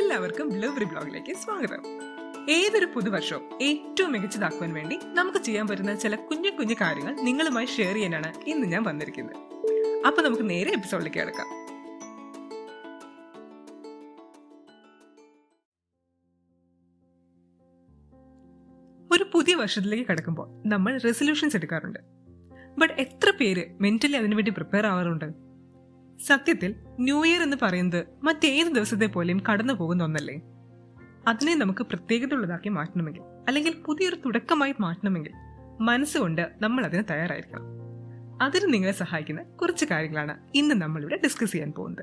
എല്ലാവർക്കും ബ്ലൂബറി ബ്ലോഗിലേക്ക് സ്വാഗതം ഏതൊരു പുതുവർഷവും ഏറ്റവും മികച്ചതാക്കുവാൻ വേണ്ടി നമുക്ക് ചെയ്യാൻ പറ്റുന്ന ചില കുഞ്ഞു കുഞ്ഞു കാര്യങ്ങൾ നിങ്ങളുമായി ഷെയർ ചെയ്യാനാണ് ഇന്ന് ഞാൻ വന്നിരിക്കുന്നത് അപ്പൊ നമുക്ക് നേരെ എപ്പിസോഡിലേക്ക് കിടക്കാം ഒരു പുതിയ വർഷത്തിലേക്ക് കിടക്കുമ്പോൾ നമ്മൾ റെസൊല്യൂഷൻസ് എടുക്കാറുണ്ട് ബട്ട് എത്ര പേര് മെന്റലി അതിനുവേണ്ടി പ്രിപ്പയർ ആവാറുണ്ട് സത്യത്തിൽ ന്യൂ ഇയർ എന്ന് പറയുന്നത് മറ്റേത് ദിവസത്തെ പോലെയും കടന്നു പോകുന്ന ഒന്നല്ലേ അതിനെ നമുക്ക് പ്രത്യേകതയുള്ളതാക്കി മാറ്റണമെങ്കിൽ അല്ലെങ്കിൽ പുതിയൊരു തുടക്കമായി മാറ്റണമെങ്കിൽ മനസ്സുകൊണ്ട് നമ്മൾ അതിന് തയ്യാറായിരിക്കണം അതിന് നിങ്ങളെ സഹായിക്കുന്ന കുറച്ച് കാര്യങ്ങളാണ് ഇന്ന് നമ്മളിവിടെ ഡിസ്കസ് ചെയ്യാൻ പോകുന്നത്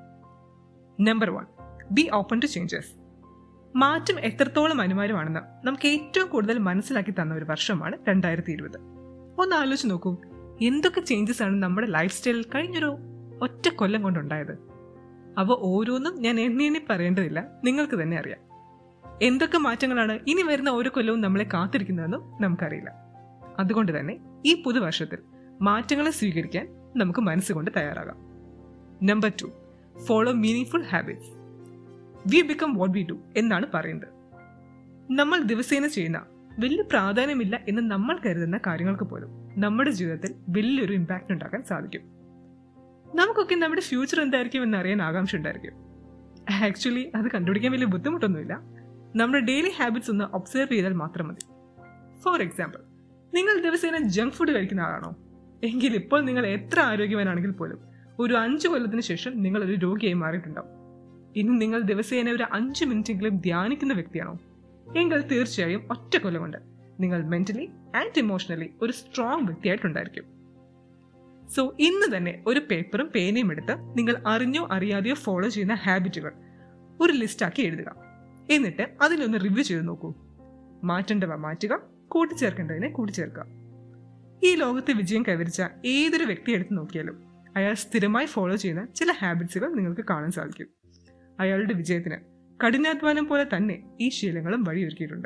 number one be open to changes മാറ്റം എത്രത്തോളം അനിവാര്യമാണെന്ന് നമുക്ക് ഏറ്റവും കൂടുതൽ മനസ്സിലാക്കി തന്ന ഒരു വർഷമാണ് രണ്ടായിരത്തി ഇരുപത് ഒന്ന് ആലോചിച്ച് നോക്കൂ എന്തൊക്കെ ചേഞ്ചസ് ആണ് നമ്മുടെ ലൈഫ് സ്റ്റൈലിൽ കഴിഞ്ഞൊരു ഒറ്റ കൊല്ലം കൊണ്ടുണ്ടായത് അവ ഓരോന്നും ഞാൻ എണ്ണി എണ്ണി പറയേണ്ടതില്ല നിങ്ങൾക്ക് തന്നെ അറിയാം എന്തൊക്കെ മാറ്റങ്ങളാണ് ഇനി വരുന്ന ഓരോ കൊല്ലവും നമ്മളെ കാത്തിരിക്കുന്നതെന്നും നമുക്കറിയില്ല അതുകൊണ്ട് തന്നെ ഈ പുതുവർഷത്തിൽ മാറ്റങ്ങളെ സ്വീകരിക്കാൻ നമുക്ക് മനസ്സുകൊണ്ട് തയ്യാറാകാം number two follow meaning habits we become what we do എന്നാണ് പറയുന്നത് നമ്മൾ ദിവസേന ചെയ്യുന്ന വലിയ പ്രാധാന്യമില്ല എന്ന് നമ്മൾ കരുതുന്ന കാര്യങ്ങൾക്ക് പോലും നമ്മുടെ ജീവിതത്തിൽ വലിയൊരു ഇമ്പാക്റ്റ് ഉണ്ടാക്കാൻ സാധിക്കും നമുക്കൊക്കെ നമ്മുടെ ഫ്യൂച്ചർ എന്തായിരിക്കും എന്ന് അറിയാൻ ആകാംക്ഷ ഉണ്ടായിരിക്കും ആക്ച്വലി അത് കണ്ടുപിടിക്കാൻ വലിയ ബുദ്ധിമുട്ടൊന്നുമില്ല നമ്മുടെ ഡെയിലി ഹാബിറ്റ്സ് ഒന്ന് ഒബ്സർവ് ചെയ്താൽ മാത്രം മതി ഫോർ എക്സാമ്പിൾ നിങ്ങൾ ദിവസേന ജങ്ക് ഫുഡ് കഴിക്കുന്ന ആളാണോ എങ്കിൽ ഇപ്പോൾ നിങ്ങൾ എത്ര ആരോഗ്യവാനാണെങ്കിൽ പോലും ഒരു അഞ്ചു കൊല്ലത്തിന് ശേഷം നിങ്ങൾ ഒരു രോഗിയായി മാറിയിട്ടുണ്ടാവും ഇനി നിങ്ങൾ ദിവസേന ഒരു അഞ്ച് മിനിറ്റെങ്കിലും ധ്യാനിക്കുന്ന വ്യക്തിയാണോ എങ്കിൽ തീർച്ചയായും ഒറ്റ കൊല്ലം കൊണ്ട് നിങ്ങൾ മെന്റലി ആൻഡ് ഇമോഷണലി ഒരു സ്ട്രോങ് വ്യക്തിയായിട്ടുണ്ടായിരിക്കും സോ ഇന്ന് തന്നെ ഒരു പേപ്പറും പേനയും എടുത്ത് നിങ്ങൾ അറിഞ്ഞോ അറിയാതെയോ ഫോളോ ചെയ്യുന്ന ഹാബിറ്റുകൾ ഒരു ലിസ്റ്റാക്കി എഴുതുക എന്നിട്ട് അതിലൊന്ന് റിവ്യൂ ചെയ്ത് നോക്കൂ മാറ്റേണ്ടവ മാറ്റുക കൂട്ടിച്ചേർക്കേണ്ടതിനെ കൂട്ടിച്ചേർക്കുക ഈ ലോകത്ത് വിജയം കൈവരിച്ച ഏതൊരു വ്യക്തി എടുത്ത് നോക്കിയാലും അയാൾ സ്ഥിരമായി ഫോളോ ചെയ്യുന്ന ചില ഹാബിറ്റ്സുകൾ നിങ്ങൾക്ക് കാണാൻ സാധിക്കും അയാളുടെ വിജയത്തിന് കഠിനാധ്വാനം പോലെ തന്നെ ഈ ശീലങ്ങളും വഴിയൊരുക്കിയിട്ടുണ്ട്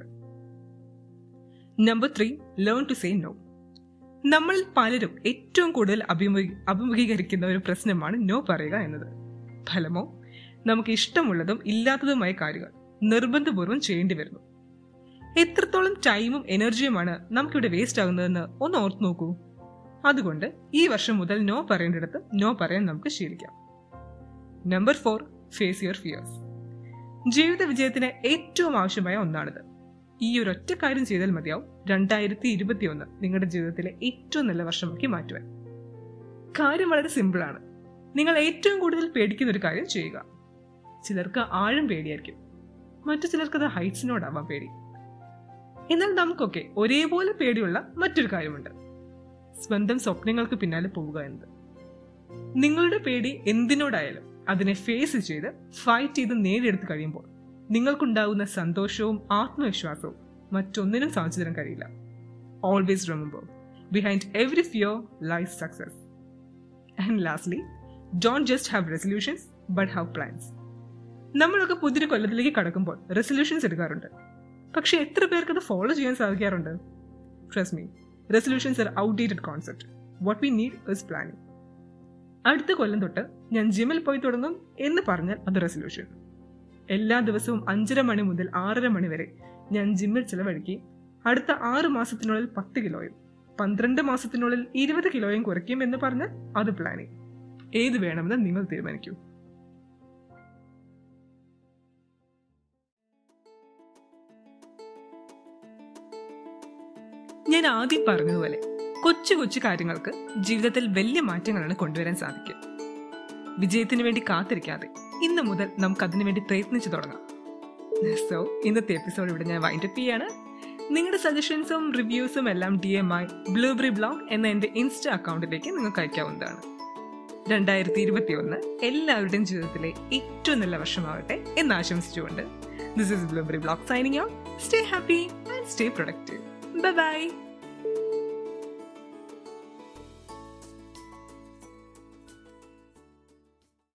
number three learn to say no നമ്മളിൽ പലരും ഏറ്റവും കൂടുതൽ അഭിമുഖീ അഭിമുഖീകരിക്കുന്ന ഒരു പ്രശ്നമാണ് നോ പറയുക എന്നത് ഫലമോ നമുക്ക് ഇഷ്ടമുള്ളതും ഇല്ലാത്തതുമായ കാര്യങ്ങൾ നിർബന്ധപൂർവ്വം ചെയ്യേണ്ടി വരുന്നു എത്രത്തോളം ടൈമും എനർജിയുമാണ് നമുക്കിവിടെ വേസ്റ്റ് ആകുന്നതെന്ന് ഒന്ന് ഓർത്ത് നോക്കൂ അതുകൊണ്ട് ഈ വർഷം മുതൽ നോ പറയേണ്ടിടത്ത് നോ പറയാൻ നമുക്ക് ശീലിക്കാം number four face your fears ജീവിത വിജയത്തിന് ഏറ്റവും ആവശ്യമായ ഒന്നാണിത് ഈ ഒരു ഒറ്റ കാര്യം ചെയ്താൽ മതിയാവും രണ്ടായിരത്തി ഇരുപത്തി ഒന്ന് നിങ്ങളുടെ ജീവിതത്തിലെ ഏറ്റവും നല്ല വർഷമാക്കി മാറ്റുവാൻ കാര്യം വളരെ സിമ്പിളാണ് നിങ്ങൾ ഏറ്റവും കൂടുതൽ പേടിക്കുന്ന ഒരു കാര്യം ചെയ്യുക ചിലർക്ക് ആഴം പേടിയായിരിക്കും മറ്റു ചിലർക്ക് അത് ഹൈറ്റ്സിനോടാവാം പേടി എന്നാൽ നമുക്കൊക്കെ ഒരേപോലെ പേടിയുള്ള മറ്റൊരു കാര്യമുണ്ട് സ്വന്തം സ്വപ്നങ്ങൾക്ക് പിന്നാലെ പോവുക എന്നത് നിങ്ങളുടെ പേടി എന്തിനോടായാലും അതിനെ ഫേസ് ചെയ്ത് ഫൈറ്റ് ചെയ്ത് നേടിയെടുത്ത് കഴിയുമ്പോൾ നിങ്ങൾക്കുണ്ടാകുന്ന സന്തോഷവും ആത്മവിശ്വാസവും മറ്റൊന്നിനും സാധിച്ചു തരാൻ കഴിയില്ല always remember behind every fear life success and lastly don't just have resolutions but have plans നമ്മളൊക്കെ പുതിയൊരു കൊല്ലത്തിലേക്ക് കടക്കുമ്പോൾ റെസൊല്യൂഷൻസ് എടുക്കാറുണ്ട് പക്ഷെ എത്ര പേർക്ക് അത് ഫോളോ ചെയ്യാൻ സാധിക്കാറുണ്ട് trust me resolutions are outdated concept what we need is planning അടുത്ത കൊല്ലം തൊട്ട് ഞാൻ ജിമ്മിൽ പോയി തുടങ്ങും എന്ന് പറഞ്ഞാൽ അത് റെസൊല്യൂഷൻ എല്ലാ ദിവസവും അഞ്ചര മണി മുതൽ ആറര മണി വരെ ഞാൻ ജിമ്മിൽ ചിലവഴിക്കുകയും അടുത്ത ആറ് മാസത്തിനുള്ളിൽ പത്ത് കിലോയും പന്ത്രണ്ട് മാസത്തിനുള്ളിൽ ഇരുപത് കിലോയും കുറയ്ക്കും എന്ന് പറഞ്ഞാൽ അത് പ്ലാനിങ് ഏത് വേണമെന്ന് നിങ്ങൾ തീരുമാനിക്കൂ ഞാൻ ആദ്യം പറഞ്ഞതുപോലെ കൊച്ചു കൊച്ചു കാര്യങ്ങൾക്ക് ജീവിതത്തിൽ വലിയ മാറ്റങ്ങളാണ് കൊണ്ടുവരാൻ സാധിക്കുക വിജയത്തിന് വേണ്ടി കാത്തിരിക്കാതെ ഇന്ന് മുതൽ നമുക്ക് അതിനു വേണ്ടി പ്രയത്നിച്ചു തുടങ്ങാം സോ ഇന്നത്തെ എപ്പിസോഡ് ഇവിടെ ഞാൻ വൈൻഡപ്പ് ചെയ്യാണ് നിങ്ങളുടെ സജഷൻസും റിവ്യൂസും എല്ലാം ഡി എം ആയി ബ്ലൂബറി ബ്ലോഗ് എന്ന എൻ്റെ ഇൻസ്റ്റ അക്കൗണ്ടിലേക്ക് നിങ്ങൾക്ക് അയക്കാവുന്നതാണ് രണ്ടായിരത്തി ഇരുപത്തി ഒന്ന് എല്ലാവരുടെയും ജീവിതത്തിലെ ഏറ്റവും നല്ല വർഷമാവട്ടെ എന്ന് ആശംസിച്ചുകൊണ്ട് this is Blueberry blog signing out stay happy and stay productive bye by